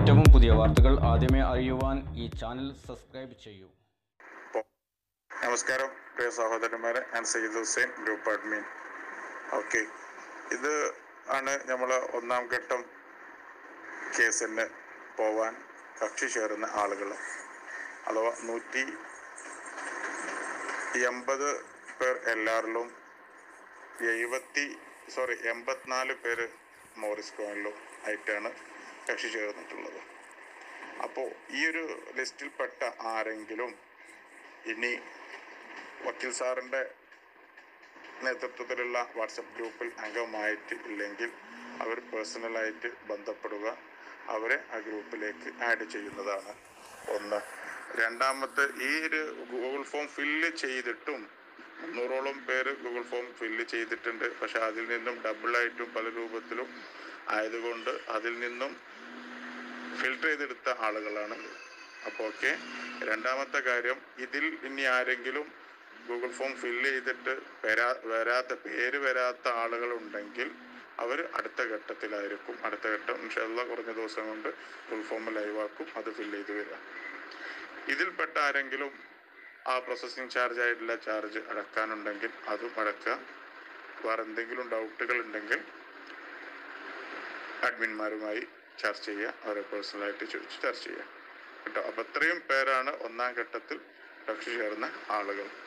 ഏറ്റവും പുതിയ വാർത്തകൾ ആദ്യമേ അറിയുവാൻ ഈ ചാനൽ സബ്സ്ക്രൈബ് ചെയ്യൂ നമസ്കാരം പ്രിയ സഹോദരന്മാരെ ഞാൻ Syed Hussain group admin okay ഇത് ആണ് നമ്മൾ ഒന്നാം ഘട്ടം കേസിന് പോവാൻ കക്ഷി ചേരുന്ന ആളുകൾ അഥവാ നൂറ്റി എൺപത് പേർ എല്ലാവരിലും എഴുപത്തി സോറി എൺപത്തിനാല് പേര് മോറിസ് കോയിനിലും ആയിട്ടാണ് കക്ഷി ചേർന്നിട്ടുള്ളത് അപ്പോൾ ഈ ഒരു ലിസ്റ്റിൽപ്പെട്ട ആരെങ്കിലും ഇനി വക്കീൽ സാറിൻ്റെ നേതൃത്വത്തിലുള്ള വാട്സപ്പ് ഗ്രൂപ്പിൽ അംഗമായിട്ട് ഇല്ലെങ്കിൽ അവർ പേഴ്സണലായിട്ട് ബന്ധപ്പെടുക അവരെ ആ ഗ്രൂപ്പിലേക്ക് ആഡ് ചെയ്യുന്നതാണ് ഒന്ന് രണ്ടാമത്തെ ഈ ഒരു ഗൂഗിൾ ഫോം ഫില്ല് ചെയ്തിട്ടും മുന്നൂറോളം പേര് ഗൂഗിൾ ഫോം ഫില്ല് ചെയ്തിട്ടുണ്ട് പക്ഷെ അതിൽ നിന്നും ഡബിളായിട്ടും പല രൂപത്തിലും ആയതുകൊണ്ട് അതിൽ നിന്നും ഫിൽട്ടർ ചെയ്തെടുത്ത ആളുകളാണ് അപ്പോൾ ഓക്കെ രണ്ടാമത്തെ കാര്യം ഇതിൽ ഇനി ആരെങ്കിലും ഗൂഗിൾ ഫോം ഫില്ല് ചെയ്തിട്ട് വരാ വരാത്ത പേര് വരാത്ത ആളുകളുണ്ടെങ്കിൽ അവർ അടുത്ത ഘട്ടത്തിലായിരിക്കും അടുത്ത ഘട്ടം ഇൻഷല്ല കുറഞ്ഞ ദിവസം കൊണ്ട് ഫുൾ ഫോം ലൈവാക്കും അത് ഫില്ല് ചെയ്ത് വരിക ഇതിൽപ്പെട്ട ആരെങ്കിലും ആ പ്രോസസ്സിങ് ചാർജ് ആയിട്ടുള്ള ചാർജ് അടക്കാനുണ്ടെങ്കിൽ അതും അടക്കുക വേറെ എന്തെങ്കിലും ഡൗട്ടുകൾ ഉണ്ടെങ്കിൽ അഡ്മിന്മാരുമായി ചർച്ച ചെയ്യുക അവരെ പേഴ്സണലായിട്ട് ചോദിച്ച് ചർച്ച ചെയ്യുക കേട്ടോ അപ്പം ഇത്രയും പേരാണ് ഒന്നാം ഘട്ടത്തിൽ കക്ഷി ചേർന്ന ആളുകൾ